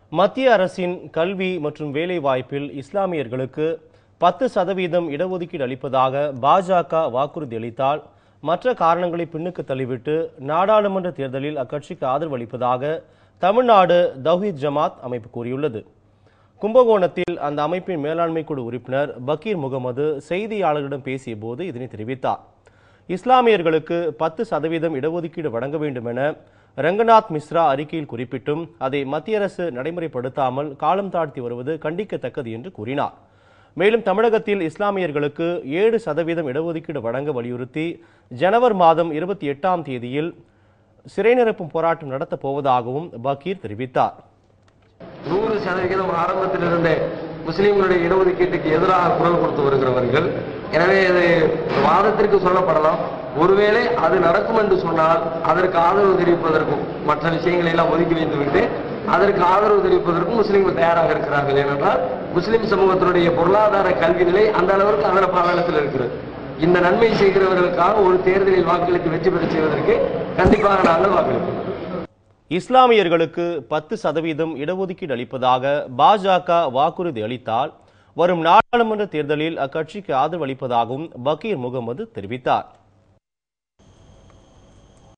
மத்திய அரசின் கல்வி மற்றும் வேலைவாய்ப்பில் இஸ்லாமியர்களுக்கு பத்து சதவீதம் இடஒதுக்கீடு அளிப்பதாக பாஜக வாக்குறுதி அளித்தால் மற்ற காரணங்களை பின்னுக்கு தள்ளிவிட்டு நாடாளுமன்ற தேர்தலில் அக்கட்சிக்கு ஆதரவு அளிப்பதாக தமிழ்நாடு தௌஹீத் ஜமாத் அமைப்பு கூறியுள்ளது கும்பகோணத்தில் அந்த அமைப்பின் மேலாண்மை குழு உறுப்பினர் பக்கீர் முகமது செய்தியாளர்களிடம் பேசிய போது இதனை தெரிவித்தார் இஸ்லாமியர்களுக்கு பத்து சதவீதம் இடஒதுக்கீடு வழங்க வேண்டும் என ரங்கநாத் மிஸ்ரா அறிக்கையில் குறிப்பிட்டும் அதை மத்திய அரசு நடைமுறைப்படுத்தாமல் காலம் தாழ்த்தி வருவது கண்டிக்கத்தக்கது என்று கூறினார் மேலும் தமிழகத்தில் இஸ்லாமியர்களுக்கு ஏழு சதவீதம் இடஒதுக்கீடு வழங்க வலியுறுத்தி ஜனவரி மாதம் இருபத்தி எட்டாம் தேதியில் சிறை நிரப்பும் போராட்டம் நடத்தப் போவதாகவும் பக்கீர் தெரிவித்தார் நூறு சதவிகிதம் ஆரம்பத்திலிருந்தே முஸ்லிம்களுடைய இடஒதுக்கீட்டுக்கு எதிராக குரல் கொடுத்து வருகிறவர்கள் எனவே இது வாதத்திற்கு சொல்லப்படலாம் ஒருவேளை அது நடக்கும் என்று சொன்னால் அதற்கு ஆதரவு தெரிவிப்பதற்கும் மற்ற விஷயங்களை எல்லாம் ஒதுக்கி வைத்துவிட்டு அதற்கு ஆதரவு தெரிவிப்பதற்கும் முஸ்லிம்கள் தயாராக இருக்கிறார்கள் ஏனென்றால் முஸ்லிம் சமூகத்தினுடைய பொருளாதார கல்வி நிலை அந்த அளவிற்கு அதன பாதாளத்தில் இருக்கிறது இந்த நன்மை செய்கிறவர்களுக்காக ஒரு தேர்தலில் வாக்களித்து வெற்றி பெற செய்வதற்கு கண்டிப்பாக நாங்கள் வாக்களிப்போம் இஸ்லாமியர்களுக்கு பத்து சதவீதம் இடஒதுக்கீடு அளிப்பதாக பாஜக வாக்குறுதி அளித்தால் வரும் நாடாளுமன்ற தேர்தலில் அக்கட்சிக்கு ஆதரவு அளிப்பதாகவும் பக்கீர் முகமது தெரிவித்தார்